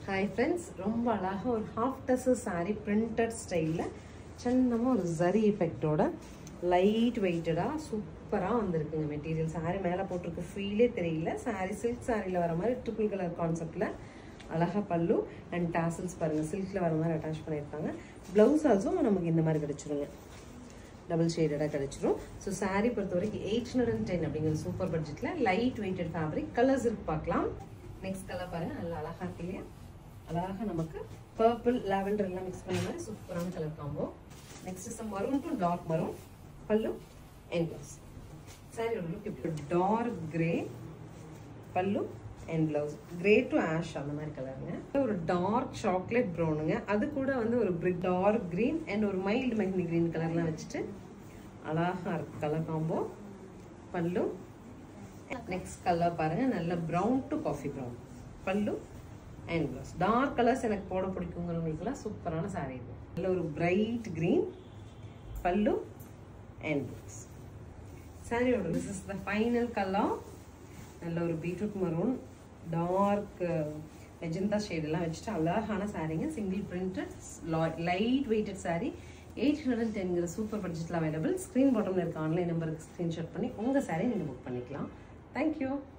hi friends ரொம்ப அழகாக ஒரு ஹாஃப் டஸ் saree பிரிண்டட் ஸ்டைலில் சின்னமாக ஒரு ஜரி எஃபெக்டோட லைட் வெயிட்டடாக சூப்பராக வந்திருக்குங்க மெட்டீரியல் saree மேலே போட்டிருக்க ஃபீலே தெரியல saree சில்க் சாரியில் வர மாதிரி ட்ரிபிள் கலர் கான்செப்டில் அழகா பல்லு அண்ட் டாசல்ஸ் பாருங்கள் சில்கில் வர மாதிரி அட்டாச் பண்ணியிருக்காங்க ப்ளவுஸ் ஆல்சோ நமக்கு இந்த மாதிரி கிடச்சிருங்க டபுள் ஷேடடாக கிடச்சிரும் ஸோ saree பொறுத்த வரைக்கும் எயிட் ஹண்ட்ரட் அண்ட் டென் அப்படிங்கிற சூப்பர் பட்ஜெட்டில் லைட் வெயிட்டட் ஃபேப்ரிக் கலர்ஸ் இருக்கு பார்க்கலாம் நெக்ஸ்ட் கலர் பாருங்க நல்லா அழகா இருக்கு இல்லையா அழகாக நமக்கு பர்பிள் லாவெண்டர் எல்லாம் மிக்ஸ் பண்ண மாதிரி சூப்பரான colour combo next is maroon to dark maroon pallu and blouse சாரியோட லுக் இப்போ dark grey pallu and blouse grey to ash அந்த மாதிரி கலருங்க ஒரு டார்க் சாக்லேட் ப்ரௌனுங்க அது கூட வந்து ஒரு பிரிக் டார்க் க்ரீன் அண்ட் ஒரு மைல்டு மெஹந்தி க்ரீன் கலர்லாம் வச்சுட்டு அழகா இருக்கு colour combo pallu next colour பாருங்க நல்ல brown to coffee brown pallu and blouse dark colours எனக்கு போட பிடிக்குங்கிறவங்களுக்குலாம் சூப்பரான சாரீ இது நல்ல ஒரு bright green pallu and blouse சாரியோட this is the final colour நல்ல ஒரு பீட்ரூட் மரூன் டார்க் மெஜந்தா ஷேடெல்லாம் வச்சுட்டு அழகான சாரீங்க single printed light weighted saree eight hundred and டென்கிற super பட்ஜெட்டில் அவைலபிள் ஸ்க்ரீன் பாட்டமில் இருக்க ஆன்லைன் நம்பருக்கு ஸ்க்ரீன்ஷாட் பண்ணி உங்கள் சாரீ நீங்கள் புக் பண்ணிக்கலாம் தேங்க்யூ